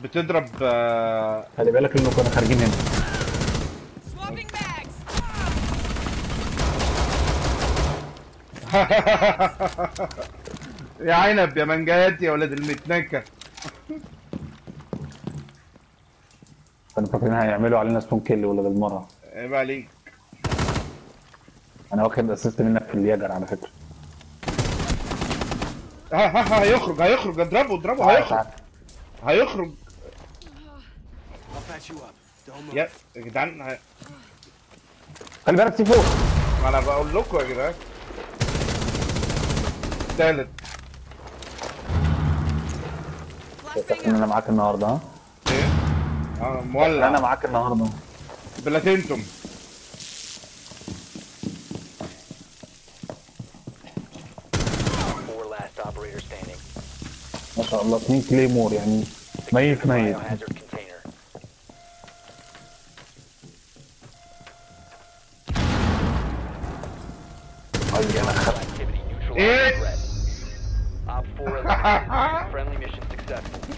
بتضرب آه، خلي بالك انه كنا خارجين هنا Swapping bags. يا عنب يا منجات يا ولاد المتنكه كانوا فاكرين هيعملوا علينا سبون كيل ولا بالمره عيب عليك انا واخد اسيست منك في اليجر على فكره ها ها ها هيخرج هيخرج اضربه اضربه تعال هيخرج تعال هيخرج I'll patch you up. Don't move. يا يا جدعان ه- خلي بالك سي فوق ما انا بقول لكم يا جدعان تالت Flashbang ان انا معاك النهارده ها ايه اه انا مولع معاك النهارده بلاتينتوم Four last operator standing. ما شاء الله اتنين كليمور يعني Secure ميت the ميت biohazard container. اي انا خدت Activity neutralized Yes. the threat. Op 4 eliminated. Friendly mission successful.